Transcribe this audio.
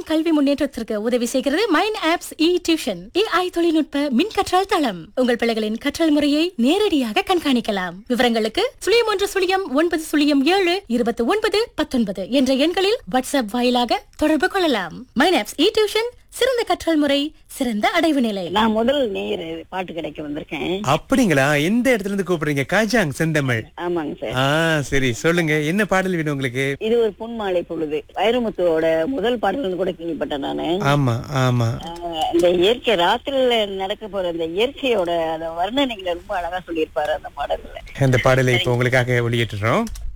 கல்வி முன்னேற்றத்திற்கு உதவி செய்கிறது mind apps e tuition AI தொழில்நுட்ப மின் கற்றல் தளம் உங்கள் பிள்ளைகளின் கற்றல் முறையை நேரடியாக கண்காணிக்கலாம் விவரங்களுக்கு சுழியம் ஒன்று சுழியம் ஒன்பது சுழியம் ஏழு இருபத்தி ஒன்பது பத்தொன்பது என்ற எண்களில் வாட்ஸ்அப் வாயிலாக தொடர்பு கொள்ளலாம் மைண்ட் ஆப்ஸ் இ டியூஷன் சிறந்த கற்றல் முறை சிறந்த அடைவு நிலை நான் முதல் நேர் பாட்டு கிடைக்க வந்திருக்கேன் அப்படிங்களா எந்த இடத்துல இருந்து கூப்பிடுறீங்க காஜாங் செந்தமிழ் ஆமாங்க சார் ஆ சரி சொல்லுங்க என்ன பாடல் வேணும் உங்களுக்கு இது ஒரு பொன்மாலை பொழுது வைரமுத்துவோட முதல் பாடல்னு கூட கேள்விப்பட்டேன் நானு ஆமா ஆமா ஆஹ் இந்த இயற்கை ராத்திரில நடக்க போற அந்த இயற்கையோட அந்த வர்ணனைகளை ரொம்ப அழகா சொல்லியிருப்பாரு அந்த பாடல்ல அந்த பாடலை இப்ப உங்களுக்காக வெளியிட்டுறோம்